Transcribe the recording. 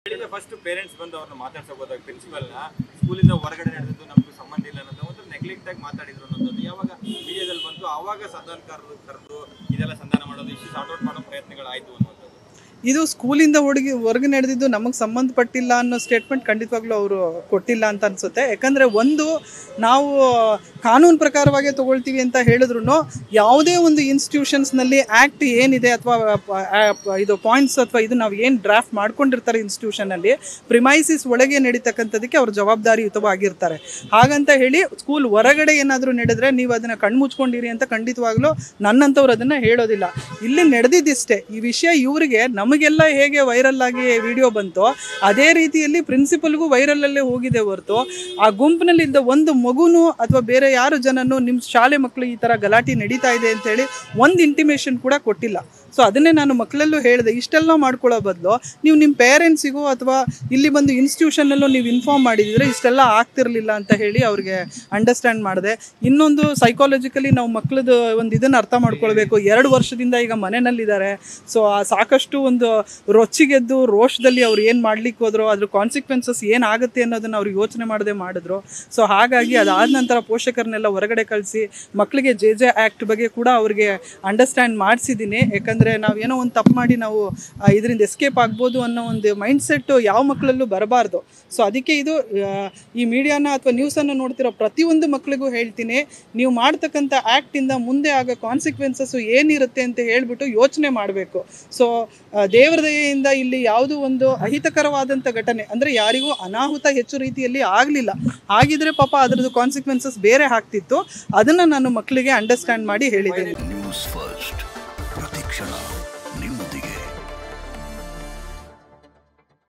ಬೆಳಿಗ್ಗೆ first parents ಬಂದು ಅವ್ರನ್ನ ಮಾತಾಡ್ಸಕ್ ಹೋದಾಗ ಪ್ರಿನ್ಸಿಪಲ್ನ ಸ್ಕೂಲಿಂದ ಹೊರಗಡೆ ನಡೆದಿದ್ದು ನಮ್ಗೆ ಸಂಬಂಧ ಇಲ್ಲ ಅನ್ನೋದು ಒಂದು ನೆಗ್ಲೆಕ್ಟ್ ಆಗಿ ಮಾತಾಡಿದ್ರು ಅನ್ನೋದು ಯಾವಾಗ ಮೀಡಿಯಾದಲ್ಲಿ ಬಂತು ಆವಾಗ ಸಂಧಾನ ಕರೆದು ಕರೆದು ಇದೆಲ್ಲ ಸಂಧಾನ ಮಾಡೋದು ಇಷ್ಟು ಸಾರ್ಟ್ ಔಟ್ ಮಾಡೋ ಪ್ರಯತ್ನಗಳಾಯ್ತು ಅನ್ನೋದು ಇದು ಸ್ಕೂಲಿಂದ ಹುಡುಗಿ ಹೊರಗೆ ನಡೆದಿದ್ದು ನಮಗೆ ಸಂಬಂಧಪಟ್ಟಿಲ್ಲ ಅನ್ನೋ ಸ್ಟೇಟ್ಮೆಂಟ್ ಖಂಡಿತವಾಗ್ಲೂ ಅವರು ಕೊಟ್ಟಿಲ್ಲ ಅಂತ ಅನ್ಸುತ್ತೆ ಯಾಕಂದರೆ ಒಂದು ನಾವು ಕಾನೂನು ಪ್ರಕಾರವಾಗಿ ತಗೊಳ್ತೀವಿ ಅಂತ ಹೇಳಿದ್ರು ಯಾವುದೇ ಒಂದು ಇನ್ಸ್ಟಿಟ್ಯೂಷನ್ಸ್ನಲ್ಲಿ ಆ್ಯಕ್ಟ್ ಏನಿದೆ ಅಥವಾ ಇದು ಪಾಯಿಂಟ್ಸ್ ಅಥವಾ ಇದು ನಾವು ಏನು ಡ್ರಾಫ್ಟ್ ಮಾಡ್ಕೊಂಡಿರ್ತಾರೆ ಇನ್ಸ್ಟಿಟ್ಯೂಷನಲ್ಲಿ ಪ್ರಿಮೈಸಿಸ್ ಒಳಗೆ ನಡೀತಕ್ಕಂಥದ್ದಕ್ಕೆ ಅವ್ರು ಜವಾಬ್ದಾರಿಯುತವಾಗಿರ್ತಾರೆ ಹಾಗಂತ ಹೇಳಿ ಸ್ಕೂಲ್ ಹೊರಗಡೆ ಏನಾದರೂ ನಡೆದ್ರೆ ನೀವು ಅದನ್ನು ಕಣ್ಮುಚ್ಕೊಂಡಿರಿ ಅಂತ ಖಂಡಿತವಾಗ್ಲೂ ನನ್ನಂಥವ್ರು ಅದನ್ನು ಹೇಳೋದಿಲ್ಲ ಇಲ್ಲಿ ನಡೆದಿದ್ದಿಷ್ಟೇ ಈ ವಿಷಯ ಇವರಿಗೆ ನಮಗೆಲ್ಲ ಹೇಗೆ ವೈರಲ್ ಆಗಿ ವಿಡಿಯೋ ಬಂತೋ ಅದೇ ರೀತಿಯಲ್ಲಿ ಪ್ರಿನ್ಸಿಪಲ್ಗೂ ವೈರಲಲ್ಲೇ ಹೋಗಿದೆ ಹೊರತು ಆ ಗುಂಪಿನಲ್ಲಿದ್ದ ಒಂದು ಮಗುನು ಅಥವಾ ಬೇರೆ ಯಾರು ಜನನು ನಿಮ್ಮ ಶಾಲೆ ಮಕ್ಕಳು ಈ ಥರ ಗಲಾಟೆ ನಡೀತಾ ಇದೆ ಅಂತೇಳಿ ಒಂದು ಇಂಟಿಮೇಷನ್ ಕೂಡ ಕೊಟ್ಟಿಲ್ಲ ಸೊ ಅದನ್ನೇ ನಾನು ಮಕ್ಕಳಲ್ಲೂ ಹೇಳಿದೆ ಇಷ್ಟೆಲ್ಲ ಮಾಡ್ಕೊಳ್ಳೋ ಬದಲು ನೀವು ನಿಮ್ಮ ಪೇರೆಂಟ್ಸಿಗೂ ಅಥವಾ ಇಲ್ಲಿ ಬಂದು ಇನ್ಸ್ಟಿಟ್ಯೂಷನಲ್ಲೂ ನೀವು ಇನ್ಫಾರ್ಮ್ ಮಾಡಿದಿದ್ರೆ ಇಷ್ಟೆಲ್ಲ ಆಗ್ತಿರ್ಲಿಲ್ಲ ಅಂತ ಹೇಳಿ ಅವ್ರಿಗೆ ಅಂಡರ್ಸ್ಟ್ಯಾಂಡ್ ಮಾಡಿದೆ ಇನ್ನೊಂದು ಸೈಕಾಲಜಿಕಲಿ ನಾವು ಮಕ್ಕಳದ್ದು ಒಂದು ಇದನ್ನು ಅರ್ಥ ಮಾಡ್ಕೊಳ್ಬೇಕು ಎರಡು ವರ್ಷದಿಂದ ಈಗ ಮನೆಯಲ್ಲಿದ್ದಾರೆ ಸೊ ಆ ಸಾಕಷ್ಟು ಒಂದು ರೊಚ್ಚಿಗೆದ್ದು ರೋಷದಲ್ಲಿ ಅವ್ರು ಏನು ಮಾಡ್ಲಿಕ್ಕೆ ಹೋದ್ರು ಅದ್ರ ಕಾನ್ಸಿಕ್ವೆನ್ಸಸ್ ಏನಾಗುತ್ತೆ ಅನ್ನೋದನ್ನ ಅವ್ರು ಯೋಚನೆ ಮಾಡದೆ ಮಾಡಿದ್ರು ಸೊ ಹಾಗಾಗಿ ಅದಾದ ನಂತರ ಪೋಷಕರನ್ನೆಲ್ಲ ಹೊರಗಡೆ ಕಳಿಸಿ ಮಕ್ಕಳಿಗೆ ಜೆ ಜೆ ಆ್ಯಕ್ಟ್ ಬಗ್ಗೆ ಕೂಡ ಅವ್ರಿಗೆ ಅಂಡರ್ಸ್ಟ್ಯಾಂಡ್ ಮಾಡಿಸಿದ್ದೀನಿ ಯಾಕಂದರೆ ನಾವು ಏನೋ ಒಂದು ತಪ್ಪು ಮಾಡಿ ನಾವು ಇದರಿಂದ ಎಸ್ಕೇಪ್ ಆಗ್ಬೋದು ಅನ್ನೋ ಒಂದು ಮೈಂಡ್ ಸೆಟ್ಟು ಯಾವ ಮಕ್ಕಳಲ್ಲೂ ಬರಬಾರ್ದು ಸೊ ಅದಕ್ಕೆ ಇದು ಆ, ಈ ಮೀಡಿಯಾನ ಅಥವಾ ನ್ಯೂಸನ್ನು ನೋಡ್ತಿರೋ ಪ್ರತಿಯೊಂದು ಮಕ್ಕಳಿಗೂ ಹೇಳ್ತೀನಿ ನೀವು ಮಾಡ್ತಕ್ಕಂಥ ಆ್ಯಕ್ಟಿಂದ ಮುಂದೆ ಆಗೋ ಕಾನ್ಸಿಕ್ವೆನ್ಸಸ್ಸು ಏನಿರುತ್ತೆ ಅಂತ ಹೇಳ್ಬಿಟ್ಟು ಯೋಚನೆ ಮಾಡಬೇಕು ಸೊ ದೇವರ ದಯೆಯಿಂದ ಇಲ್ಲಿ ಯಾವುದೋ ಒಂದು ಅಹಿತಕರವಾದಂಥ ಘಟನೆ ಅಂದರೆ ಯಾರಿಗೂ ಅನಾಹುತ ಹೆಚ್ಚು ರೀತಿಯಲ್ಲಿ ಆಗಲಿಲ್ಲ ಹಾಗಿದ್ರೆ ಪಾಪ ಅದರದ್ದು ಕಾನ್ಸಿಕ್ವೆನ್ಸಸ್ ಬೇರೆ ಆಗ್ತಿತ್ತು ಅದನ್ನು ನಾನು ಮಕ್ಕಳಿಗೆ ಅಂಡರ್ಸ್ಟ್ಯಾಂಡ್ ಮಾಡಿ ಹೇಳಿದ್ದೀನಿ ನ್ಯೂಸ್ ಫಸ್ಟ್